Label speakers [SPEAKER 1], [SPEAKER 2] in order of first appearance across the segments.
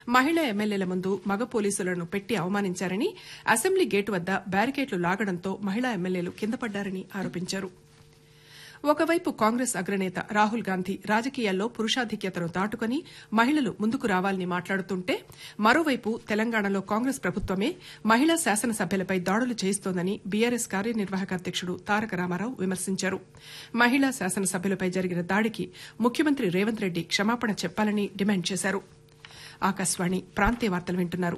[SPEAKER 1] మహిళా ఎమ్మెల్యేల ముందు మగ పోలీసులను పెట్టి అవమానించారని అసెంబ్లీ గేటు వద్ద బ్యారికేడ్లు లాగడంతో మహిళా ఎమ్మెల్యేలు కిందపడ్డారని ఆరోపించారు ఒకవైపు కాంగ్రెస్ అగ్రనేత రాహుల్ గాంధీ రాజకీయాల్లో పురుషాధిక్యతను దాటుకుని మహిళలు ముందుకు రావాలని మాట్లాడుతుంటే మరోవైపు తెలంగాణలో కాంగ్రెస్ ప్రభుత్వమే మహిళా శాసనసభ్యులపై దాడులు చేయిస్తోందని బీఆర్ఎస్ కార్యనిర్వాహక అధ్యకుడు తారక రామారావు విమర్శించారు మహిళా శాసనసభ్యులపై జరిగిన దాడికి ముఖ్యమంత్రి రేవంత్ రెడ్డి క్షమాపణ చెప్పాలని డిమాండ్ చేశారు ఆకాశవాణి ప్రాంతీయ వార్తలు వింటున్నారు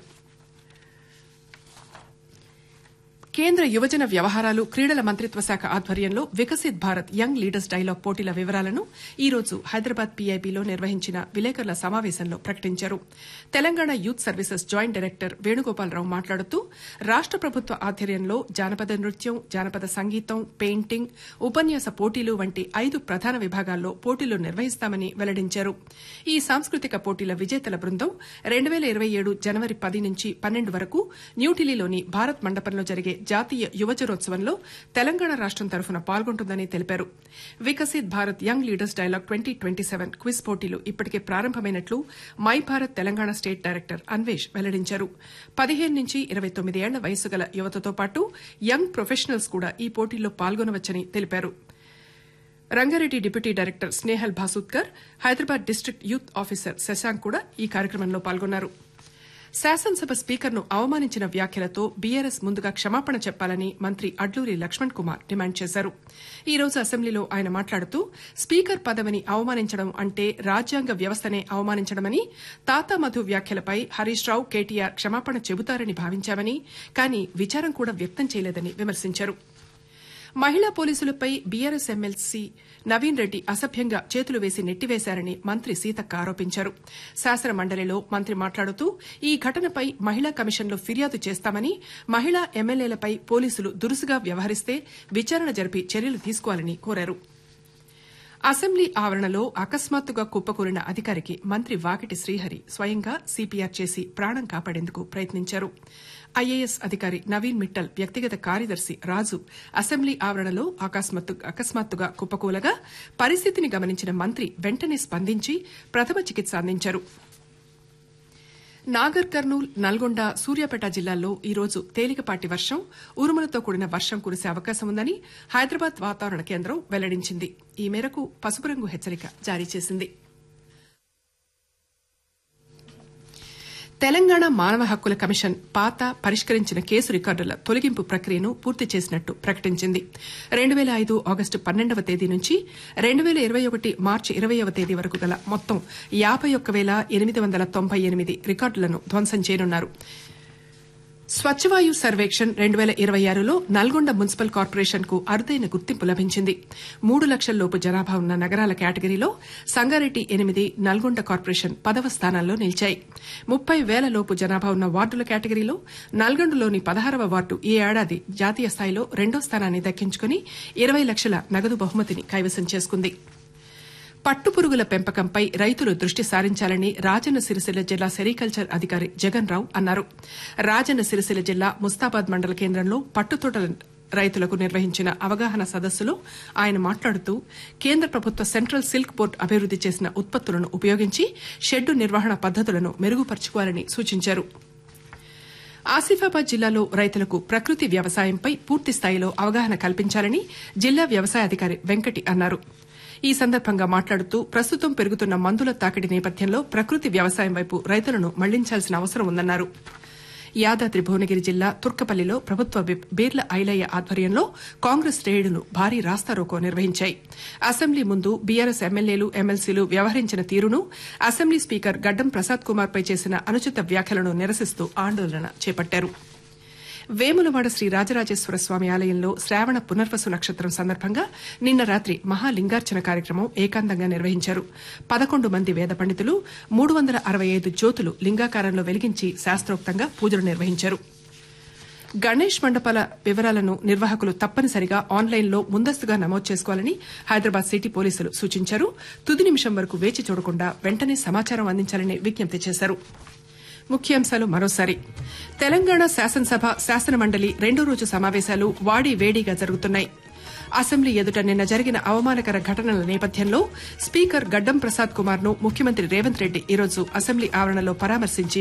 [SPEAKER 1] కేంద్ర యువజన వ్యవహారాలు క్రీడల మంత్రిత్వ శాఖ ఆధ్వర్యంలో Viksit Bharat young leaders dialogue పోటీల వివరాలను ఈ రోజు హైదరాబాద్ పీఐబీలో నిర్వహించిన విలేకరుల సమావేశంలో ప్రకటించారు Telangana youth services joint director Venugopalarao మాట్లాడుతూ రాష్ట ప్రభుత్వ ఆధ్వర్యంలో జానపద నృత్యం జానపద సంగీతం పెయింటింగ్ ఉపన్యాస పోటీలు వంటి ఐదు ప్రధాన విభాగాల్లో పోటీలు నిర్వహిస్తామని వెల్లడించారు ఈ సాంస్కృతిక పోటీల విజేతల బృందం రెండు పేల ఇరవై ఏడు జనవరి పది నుంచి పన్నెండు వరకు న్యూఢిల్లీలోని భారత్ మండపంలో జరిగే జాతీయ యువజనోత్సవంలో తెలంగాణ రాష్టం తరఫున పాల్గొంటుందని తెలిపారు Viksit Bharat young leaders dialogue twenty twenty seven quiz పోటీలు ఇప్పటికే ప్రారంభమైనట్లు my Bharat Telangana state director Anvesh వెల్లడించారు పదిహేను నుంచి ఇరవై తొమ్మిది ఏళ్ల వయసు గల యువతతో పాటు యంగ్ ప్రొఫెషనల్స్ కూడా ఈ పోటీల్లో పాల్గొనవచ్చని తెలిపారు Rangareddy deputy director Snehal Bhasudkar Hyderabad district youth officer Shashank కూడా ఈ కార్యక్రమంలో పాల్గొన్నారు శాసనసభ స్పీకర్ను అవమానించిన వ్యాఖ్యలతో బీఆర్ఎస్ ముందుగా క్షమాపణ చెప్పాలని మంత్రి అడ్లూరి లక్ష్మణ్ కుమార్ డిమాండ్ చేశారు ఈ రోజు అసెంబ్లీలో ఆయన మాట్లాడుతూ స్పీకర్ పదవిని అవమానించడం అంటే రాజ్యాంగ వ్యవస్థనే అవమానించడమని తాతా మధు వ్యాఖ్యలపై హరీష్ రావు కేటీఆర్ క్షమాపణ చెబుతారని భావించామని కానీ విచారం కూడా వ్యక్తం చేయలేదని విమర్శించారు మహిళా పోలీసులపై బీఆర్ఎస్ ఎమ్మెల్సీ నవీన్ రెడ్డి అసభ్యంగా చేతులు వేసి నెట్టివేశారని మంత్రి సీతక్క ఆరోపించారు శాసన మండలిలో మంత్రి మాట్లాడుతూ ఈ ఘటనపై మహిళా కమిషన్లో ఫిర్యాదు చేస్తామని మహిళా ఎమ్మెల్యేలపై పోలీసులు దురుసుగా వ్యవహరిస్తే విచారణ జరిపి చర్యలు తీసుకోవాలని కోరారు అసెంబ్లీ ఆవరణలో అకస్మాత్తుగా కుప్పకూలిన అధికారికి మంత్రి వాకిటి శ్రీహరి స్వయంగా సీపీఆర్ చేసి ప్రాణం కాపాడేందుకు ప్రయత్నించారు ఐఏఎస్ అధికారి నవీన్ మిట్టల్ వ్యక్తిగత కార్యదర్శి రాజు అసెంబ్లీ ఆవరణలో అకస్మాత్తుగా కుప్పకూలగా పరిస్థితిని గమనించిన మంత్రి వెంటనే స్పందించి ప్రథమ చికిత్స అందించారు నాగర్ కర్నూల్ నల్గొండ సూర్యాపేట జిల్లాల్లో ఈ రోజు తేలికపాటి వర్షం ఉరుములతో కూడిన వర్షం కురిసే అవకాశం ఉందని హైదరాబాద్ వాతావరణ కేంద్రం వెల్లడించింది ఈ మేరకు పసుపు రంగు హెచ్చరిక జారీ చేసింది తెలంగాణ మానవ హక్కుల కమిషన్ పాత పరిష్కరించిన కేసు రికార్డుల తొలగింపు ప్రక్రియను పూర్తి చేసినట్టు ప్రకటించింది రెండు పేల ఐదు ఆగస్టు పన్నెండవ తేదీ నుంచి రెండు పేల ఇరవై ఒకటి మార్చి ఇరవైవ తేదీ వరకు గల మొత్తం యాబై ఒక్క పేల ఎనిమిది వందల తొంభై ఎనిమిది రికార్డులను ధ్వంసం చేయనున్నారు స్వచ్ఛవాయు సర్వేక్షణ్ రెండు పేల ఇరవై ఆరులో నల్గొండ మున్సిపల్ కార్పొరేషన్ కు అరుదైన గుర్తింపు లభించింది మూడు లక్షల లోపు జనాభా ఉన్న నగరాల కేటగిరీలో సంగారెడ్డి ఎనిమిది నల్గొండ కార్పొరేషన్ పదవ స్థానాల్లో నిలిచాయి ముప్పై వేల లోపు జనాభా ఉన్న వార్డుల కేటగిరీలో నల్గొండలోని పదహారవ వార్డు ఈ ఏడాది జాతీయ స్థాయిలో రెండో స్థానాన్ని దక్కించుకుని ఇరవై లక్షల నగదు బహుమతిని కైవసం చేసుకుంది పట్టుపురుగుల పెంపకంపై రైతులు దృష్టి సారించాలని రాజన్న సిరిసిల్ల జిల్లా సెరికల్చర్ అధికారి జగన్ రావు అన్నారు రాజన్న సిరిసిల్ల జిల్లా ముస్తాబాద్ మండల కేంద్రంలో పట్టుతోటల రైతులకు నిర్వహించిన అవగాహన సదస్సులో ఆయన మాట్లాడుతూ కేంద్ర ప్రభుత్వ సెంట్రల్ సిల్క్ బోర్డు అభివృద్ది చేసిన ఉత్పత్తులను ఉపయోగించి షెడ్డు నిర్వహణ పద్దతులను మెరుగుపరుచుకోవాలని సూచించారు ఆసిఫాబాద్ జిల్లాలో రైతులకు ప్రకృతి వ్యవసాయంపై పూర్తి స్థాయిలో అవగాహన కల్పించాలని జిల్లా వ్యవసాయ అధికారి వెంకటి అన్నారు ఈ సందర్భంగా మాట్లాడుతూ ప్రస్తుతం పెరుగుతున్న మందుల తాకిడి నేపథ్యంలో ప్రకృతి వ్యవసాయం వైపు రైతులను మళ్లించాల్సిన అవసరం ఉందన్నారు యాదాద్రి భువనగిరి జిల్లా తుర్కపల్లిలో ప్రభుత్వ బీర్ల ఐలయ్య ఆధ్వర్యంలో కాంగ్రెస్ శ్రేణులు భారీ రాస్తారోకో నిర్వహించాయి అసెంబ్లీ ముందు బీఆర్ఎస్ ఎమ్మెల్యేలు ఎమ్మెల్సీలు వ్యవహరించిన తీరును అసెంబ్లీ స్పీకర్ గడ్డం ప్రసాద్ కుమార్ పై చేసిన అనుచిత వ్యాఖ్యలను నిరసిస్తూ ఆందోళన చేపట్టారు వేములవాడ శ్రీ రాజరాజేశ్వర స్వామి ఆలయంలో శ్రావణ పునర్వసు నక్షత్రం సందర్భంగా నిన్న రాత్రి మహాలింగార్చన కార్యక్రమం ఏకాంతంగా నిర్వహించారు పదకొండు మంది వేద పండితులు మూడు వందల అరవై ఐదు జ్యోతులు లింగాకారంలో వెలిగించి శాస్త్రోక్తంగా పూజలు నిర్వహించారు గణేష్ మండపాల వివరాలను నిర్వాహకులు తప్పనిసరిగా ఆన్లైన్లో ముందస్తుగా నమోదు చేసుకోవాలని హైదరాబాద్ సిటీ పోలీసులు సూచించారు తుది నిమిషం వరకు వేచి చూడకుండా వెంటనే సమాచారం అందించాలని విజ్ఞప్తి చేశారు ముఖ్యాంశాలు మరోసారి తెలంగాణ శాసనసభ శాసనమండలి రెండో రోజు సమావేశాలు వాడి వేడిగా జరుగుతున్నాయి అసెంబ్లీ ఎదుట నిన్న జరిగిన అవమానకర ఘటనల నేపథ్యంలో స్పీకర్ గడ్డం ప్రసాద్ కుమార్ ను ముఖ్యమంత్రి రేవంత్ రెడ్డి ఈరోజు అసెంబ్లీ ఆవరణలో పరామర్శించి